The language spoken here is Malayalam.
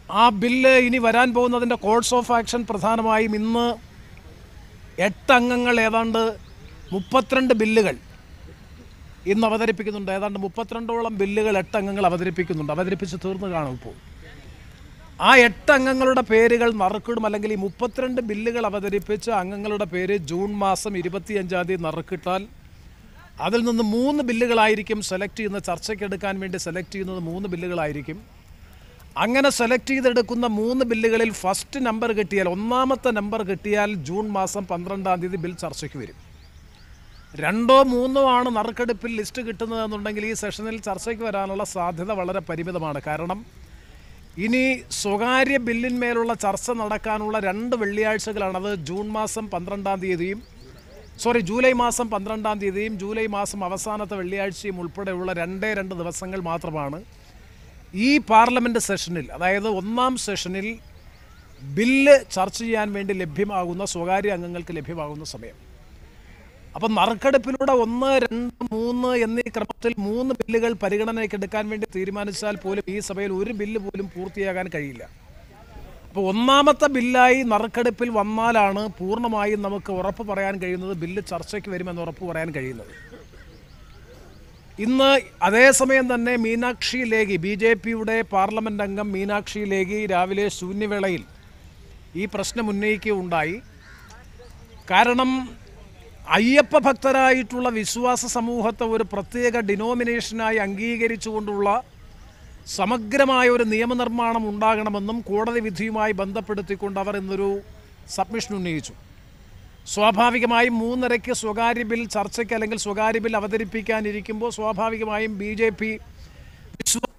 ആ ബില്ല് ഇനി വരാൻ പോകുന്നതിൻ്റെ കോഴ്സ് ഓഫ് ആക്ഷൻ പ്രധാനമായും ഇന്ന് എട്ട് അംഗങ്ങൾ ഏതാണ്ട് മുപ്പത്തിരണ്ട് ബില്ലുകൾ ഇന്ന് അവതരിപ്പിക്കുന്നുണ്ട് ഏതാണ്ട് മുപ്പത്തിരണ്ടോളം ബില്ലുകൾ എട്ട് അംഗങ്ങൾ അവതരിപ്പിക്കുന്നുണ്ട് അവതരിപ്പിച്ച് തീർന്നു കാണും ഇപ്പോൾ ആ എട്ട് അംഗങ്ങളുടെ പേരുകൾ നറുക്കിടും അല്ലെങ്കിൽ ഈ മുപ്പത്തിരണ്ട് ബില്ലുകൾ അവതരിപ്പിച്ച അംഗങ്ങളുടെ പേര് ജൂൺ മാസം ഇരുപത്തിയഞ്ചാം തീയതി നറുക്കിട്ടാൽ അതിൽ നിന്ന് മൂന്ന് ബില്ലുകളായിരിക്കും സെലക്ട് ചെയ്യുന്ന ചർച്ചയ്ക്കെടുക്കാൻ വേണ്ടി സെലക്ട് ചെയ്യുന്നത് മൂന്ന് ബില്ലുകളായിരിക്കും അങ്ങനെ സെലക്ട് ചെയ്തെടുക്കുന്ന മൂന്ന് ബില്ലുകളിൽ ഫസ്റ്റ് നമ്പർ കിട്ടിയാൽ ഒന്നാമത്തെ നമ്പർ കിട്ടിയാൽ ജൂൺ മാസം പന്ത്രണ്ടാം തീയതി ബിൽ ചർച്ചയ്ക്ക് വരും രണ്ടോ മൂന്നോ ആണ് നറുക്കെടുപ്പിൽ ലിസ്റ്റ് കിട്ടുന്നതെന്നുണ്ടെങ്കിൽ ഈ സെഷനിൽ ചർച്ചയ്ക്ക് വരാനുള്ള സാധ്യത വളരെ പരിമിതമാണ് കാരണം ഇനി സ്വകാര്യ ബില്ലിന്മേലുള്ള ചർച്ച നടക്കാനുള്ള രണ്ട് വെള്ളിയാഴ്ചകളാണ് അത് ജൂൺ മാസം പന്ത്രണ്ടാം തീയതിയും സോറി ജൂലൈ മാസം പന്ത്രണ്ടാം തീയതിയും ജൂലൈ മാസം അവസാനത്തെ വെള്ളിയാഴ്ചയും ഉൾപ്പെടെയുള്ള രണ്ടേ രണ്ട് ദിവസങ്ങൾ മാത്രമാണ് ഈ പാർലമെൻറ്റ് സെഷനിൽ അതായത് ഒന്നാം സെഷനിൽ ബില്ല് ചർച്ച ചെയ്യാൻ വേണ്ടി ലഭ്യമാകുന്ന സ്വകാര്യ അംഗങ്ങൾക്ക് ലഭ്യമാകുന്ന സമയം അപ്പം നറുക്കെടുപ്പിലൂടെ ഒന്ന് രണ്ട് മൂന്ന് എന്നീ ക്രമത്തിൽ മൂന്ന് ബില്ലുകൾ പരിഗണനയ്ക്ക് എടുക്കാൻ വേണ്ടി തീരുമാനിച്ചാൽ പോലും ഈ സഭയിൽ ഒരു ബില്ല് പോലും പൂർത്തിയാകാൻ കഴിയില്ല അപ്പോൾ ഒന്നാമത്തെ ബില്ലായി നറുക്കെടുപ്പിൽ വന്നാലാണ് പൂർണ്ണമായും നമുക്ക് ഉറപ്പ് പറയാൻ കഴിയുന്നത് ബില്ല് ചർച്ചയ്ക്ക് വരുമെന്ന് ഉറപ്പ് പറയാൻ കഴിയുന്നത് ഇന്ന് അതേസമയം തന്നെ മീനാക്ഷി ലേഖി ബി ജെ പിയുടെ പാർലമെന്റ് അംഗം മീനാക്ഷി ലേഖി രാവിലെ ശൂന്യവേളയിൽ ഈ പ്രശ്നം ഉന്നയിക്കുകയുണ്ടായി കാരണം അയ്യപ്പ ഭക്തരായിട്ടുള്ള വിശ്വാസ സമൂഹത്തെ ഒരു പ്രത്യേക ഡിനോമിനേഷനായി അംഗീകരിച്ചുകൊണ്ടുള്ള സമഗ്രമായ ഒരു നിയമനിർമ്മാണം ഉണ്ടാകണമെന്നും കോടതി വിധിയുമായി ബന്ധപ്പെടുത്തിക്കൊണ്ട് അവർ ഇന്നൊരു സബ്മിഷൻ ഉന്നയിച്ചു സ്വാഭാവികമായും മൂന്നരയ്ക്ക് സ്വകാര്യ ബിൽ ചർച്ചയ്ക്ക് അല്ലെങ്കിൽ സ്വകാര്യ ബിൽ അവതരിപ്പിക്കാനിരിക്കുമ്പോൾ സ്വാഭാവികമായും ബി ജെ പി വിശ്വാസ